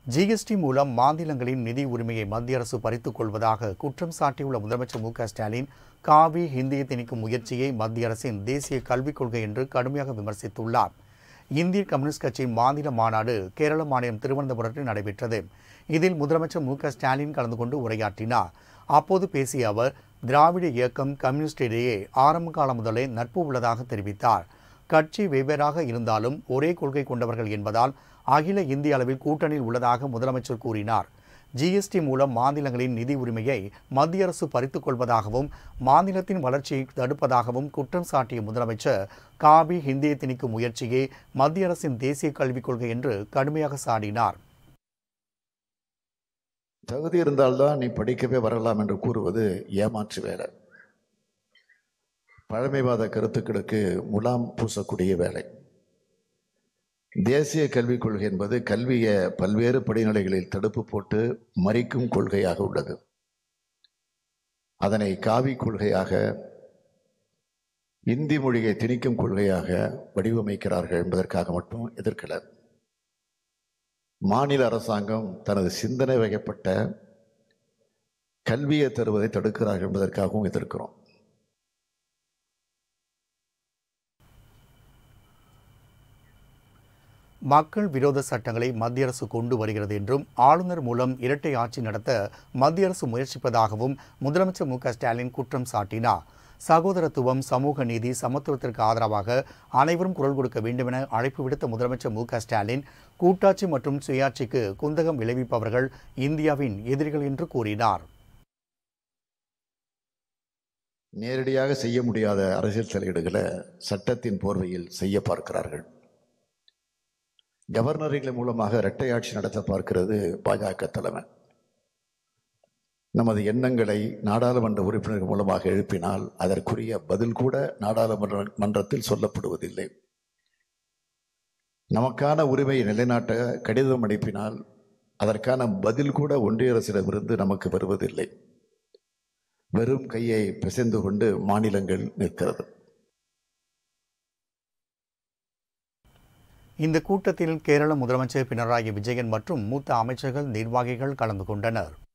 GST மூலம் மாநிலங்களின் நிதி உரிமையை மத்திய அரசு பறித்துக் கொள்வதாக குற்றம் சாட்டியுள்ள முதலமைச்சர் மு க ஸ்டாலின் காவி ஹிந்தியை திணிக்கும் முயற்சியை மத்திய அரசின் தேசிய கல்விக் கொள்கை என்று கடுமையாக விமர்சித்துள்ளார் இந்திய கம்யூனிஸ்ட் கட்சியின் மாநில மாநாடு கேரள மாநிலம் திருவனந்தபுரத்தில் நடைபெற்றது இதில் முதலமைச்சர் மு க ஸ்டாலின் கலந்து கொண்டு உரையாற்றினார் அப்போது பேசிய அவர் திராவிட இயக்கம் கம்யூனிஸ்ட் இடையே ஆரம்ப காலம் முதலே நட்பு உள்ளதாக தெரிவித்தார் கட்சி வெவ்வேறாக இருந்தாலும் ஒரே கொள்கை கொண்டவர்கள் என்பதால் அகில இந்திய அளவில் கூட்டணியில் உள்ளதாக முதலமைச்சர் கூறினார் ஜிஎஸ்டி மூலம் மாநிலங்களின் நிதி உரிமையை மத்திய அரசு பறித்துக் கொள்வதாகவும் மாநிலத்தின் வளர்ச்சியை தடுப்பதாகவும் குற்றம் சாட்டிய முதலமைச்சர் காபி ஹிந்தியை திணிக்கும் முயற்சியே மத்திய அரசின் தேசிய கல்விக் கொள்கை என்று கடுமையாக சாடினார் தகுதி இருந்தால்தான் நீ படிக்கவே வரலாம் என்று கூறுவது ஏமாற்று வேலை பழமைவாத கருத்துக்களுக்கு முலாம் பூசக்கூடிய வேலை தேசிய கல்விக் கொள்கை என்பது கல்வியை பல்வேறு படிநிலைகளில் தடுப்பு போட்டு மறிக்கும் கொள்கையாக உள்ளது அதனை காவி கொள்கையாக இந்தி மொழியை திணிக்கும் கொள்கையாக வடிவமைக்கிறார்கள் என்பதற்காக மட்டும் எதிர்க்கல மாநில அரசாங்கம் தனது சிந்தனை வகைப்பட்ட கல்வியை தருவதை தடுக்கிறார்கள் என்பதற்காகவும் எதிர்க்கிறோம் மக்கள் விரோத சட்டங்களை மத்திய அரசு கொண்டு வருகிறது என்றும் ஆளுநர் மூலம் இரட்டை ஆட்சி நடத்த மத்திய அரசு முயற்சிப்பதாகவும் முதலமைச்சர் மு க ஸ்டாலின் குற்றம் சாட்டினார் சகோதரத்துவம் சமூக நீதி சமத்துவத்திற்கு ஆதரவாக அனைவரும் குரல் கொடுக்க வேண்டுமென அழைப்பு விடுத்த முதலமைச்சர் மு க ஸ்டாலின் கூட்டாட்சி மற்றும் சுயாட்சிக்கு குந்தகம் விளைவிப்பவர்கள் இந்தியாவின் எதிரிகள் என்று கூறினார் நேரடியாக செய்ய முடியாத அரசியல் தலையீடுகளை சட்டத்தின் போர்வையில் செய்ய பார்க்கிறார்கள் கவர்னர்கள் மூலமாக இரட்டை ஆட்சி நடத்த பார்க்கிறது பாஜக தலைமை நமது எண்ணங்களை நாடாளுமன்ற உறுப்பினர்கள் மூலமாக எழுப்பினால் அதற்குரிய பதில் கூட நாடாளுமன்ற மன்றத்தில் சொல்லப்படுவதில்லை நமக்கான உரிமையை நிலைநாட்ட கடிதம் அனுப்பினால் அதற்கான பதில் கூட ஒன்றிய அரசிடமிருந்து நமக்கு வருவதில்லை வெறும் கையை பிசைந்து கொண்டு மாநிலங்கள் நிற்கிறது இந்த கூட்டத்தில் கேரள முதலமைச்சர் பினராயி விஜயன் மற்றும் மூத்த அமைச்சர்கள் நிர்வாகிகள் கலந்து கொண்டனர்